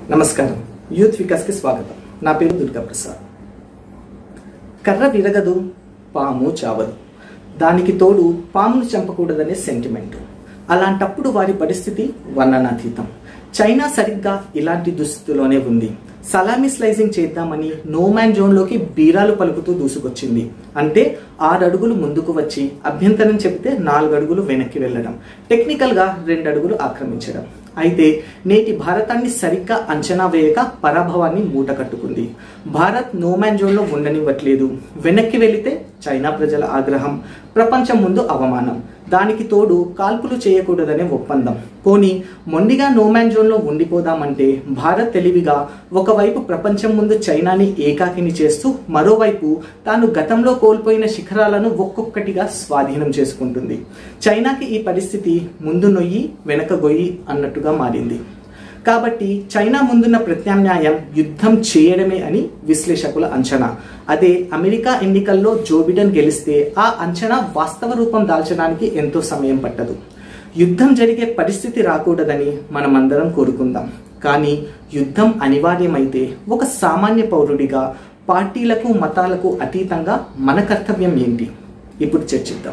నమస్కారం యూత్ వికాస్కి స్వాగతం నా పేరు దుర్గా ప్రసాద్ కర్ర విరగదు పాము చావదు దానికి తోడు పామును చంపకూడదనే సెంటిమెంట్ అలాంటప్పుడు వారి పరిస్థితి వర్ణనాతీతం చైనా సరిగ్గా ఇలాంటి దుస్థితిలోనే ఉంది సలామీ స్లైసింగ్ చేద్దామని నోమాన్ జోన్లోకి బీరాలు పలుకుతూ దూసుకొచ్చింది అంటే ఆరు అడుగులు ముందుకు వచ్చి అభ్యంతరం చెబితే నాలుగు అడుగులు వెనక్కి వెళ్ళడం టెక్నికల్గా రెండు అడుగులు ఆక్రమించడం అయితే నేటి భారతాన్ని సరిగ్గా అంచనా వేయక పరాభవాన్ని మూట కట్టుకుంది భారత్ నోమాన్ జోన్లో ఉండనివ్వట్లేదు వెనక్కి వెళితే చైనా ప్రజల ఆగ్రహం ప్రపంచం ముందు అవమానం దానికి తోడు కాల్పులు చేయకూడదనే ఒప్పందం పోనీ మొండిగా నోమాన్ జోన్లో ఉండిపోదామంటే భారత్ తెలివిగా ఒకవైపు ప్రపంచం ముందు చైనాని ఏకాకిని చేస్తూ మరోవైపు తాను గతంలో కోల్పోయిన శిఖరాలను ఒక్కొక్కటిగా స్వాధీనం చేసుకుంటుంది చైనాకి ఈ పరిస్థితి ముందు నొయ్యి వెనక గొయ్యి అన్నట్టుగా మారింది కాబట్టి చైనా ముందున్న ప్రత్యామ్నాయం యుద్ధం చేయడమే అని విశ్లేషకుల అంచనా అదే అమెరికా ఎన్నికల్లో జో బిడెన్ గెలిస్తే ఆ అంచనా వాస్తవ రూపం దాల్చడానికి ఎంతో సమయం పట్టదు యుద్ధం జరిగే పరిస్థితి రాకూడదని మనమందరం కోరుకుందాం కానీ యుద్ధం అనివార్యమైతే ఒక సామాన్య పౌరుడిగా పార్టీలకు మతాలకు అతీతంగా మన కర్తవ్యం ఏంటి ఇప్పుడు చర్చిద్దాం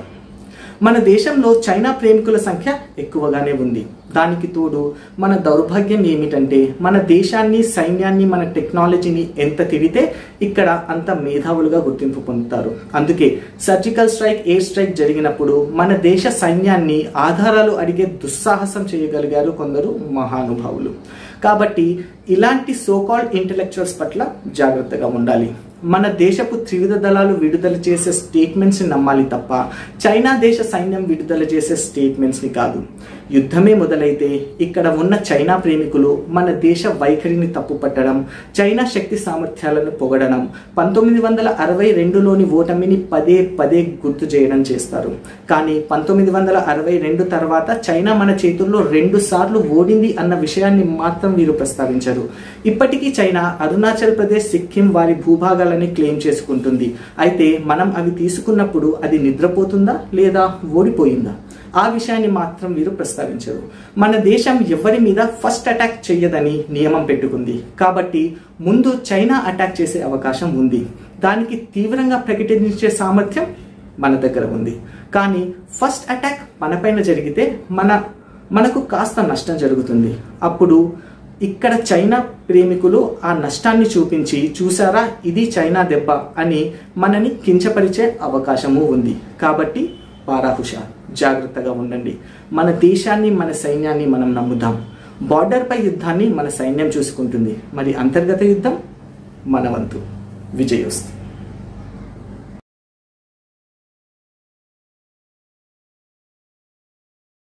మన దేశంలో చైనా ప్రేమికుల సంఖ్య ఎక్కువగానే ఉంది దానికి తోడు మన దౌర్భాగ్యం ఏమిటంటే మన దేశాన్ని సైన్యాన్ని మన టెక్నాలజీని ఎంత తిరిగితే ఇక్కడ అంత మేధావులుగా గుర్తింపు పొందుతారు అందుకే సర్జికల్ స్ట్రైక్ ఎయిర్ స్ట్రైక్ జరిగినప్పుడు మన దేశ సైన్యాన్ని ఆధారాలు అడిగే దుస్సాహసం చేయగలిగారు కొందరు మహానుభావులు కాబట్టి ఇలాంటి సోకాల్డ్ ఇంటలెక్చువల్స్ పట్ల జాగ్రత్తగా ఉండాలి మన దేశపు త్రివిధ దళాలు విడుదల చేసే స్టేట్మెంట్స్ని నమ్మాలి తప్ప చైనా దేశ సైన్యం విడుదల చేసే స్టేట్మెంట్స్ని కాదు యుద్ధమే మొదలైతే ఇక్కడ ఉన్న చైనా ప్రేమికులు మన దేశ వైఖరిని తప్పుపట్టడం చైనా శక్తి సామర్థ్యాలను పొగడడం పంతొమ్మిది వందల అరవై రెండులోని ఓటమిని పదే పదే గుర్తు చేయడం చేస్తారు కానీ పంతొమ్మిది వందల అరవై రెండు తర్వాత చైనా మన చేతుల్లో రెండు సార్లు ఓడింది అన్న విషయాన్ని మాత్రం వీరు ప్రస్తావించరు ఇప్పటికీ చైనా అరుణాచల్ ప్రదేశ్ సిక్కిం వారి భూభాగాలని క్లెయిమ్ చేసుకుంటుంది అయితే మనం అవి తీసుకున్నప్పుడు అది నిద్రపోతుందా లేదా ఓడిపోయిందా ఆ విషయాన్ని మాత్రం వీరు ప్రస్తావించరు మన దేశం ఎవరి మీద ఫస్ట్ అటాక్ చెయ్యదని నియమం పెట్టుకుంది కాబట్టి ముందు చైనా అటాక్ చేసే అవకాశం ఉంది దానికి తీవ్రంగా ప్రకటించే సామర్థ్యం మన దగ్గర ఉంది కానీ ఫస్ట్ అటాక్ మనపైన జరిగితే మన మనకు కాస్త నష్టం జరుగుతుంది అప్పుడు ఇక్కడ చైనా ప్రేమికులు ఆ నష్టాన్ని చూపించి చూసారా ఇది చైనా దెబ్బ అని మనని కించపరిచే అవకాశము ఉంది కాబట్టి పారాహుషార్ జాగ్రత్తగా ఉండండి మన దేశాన్ని మన సైన్యాన్ని మనం నమ్ముదాం బార్డర్పై యుద్ధాన్ని మన సైన్యం చూసుకుంటుంది మరి అంతర్గత యుద్ధం మన వంతు విజయోస్తు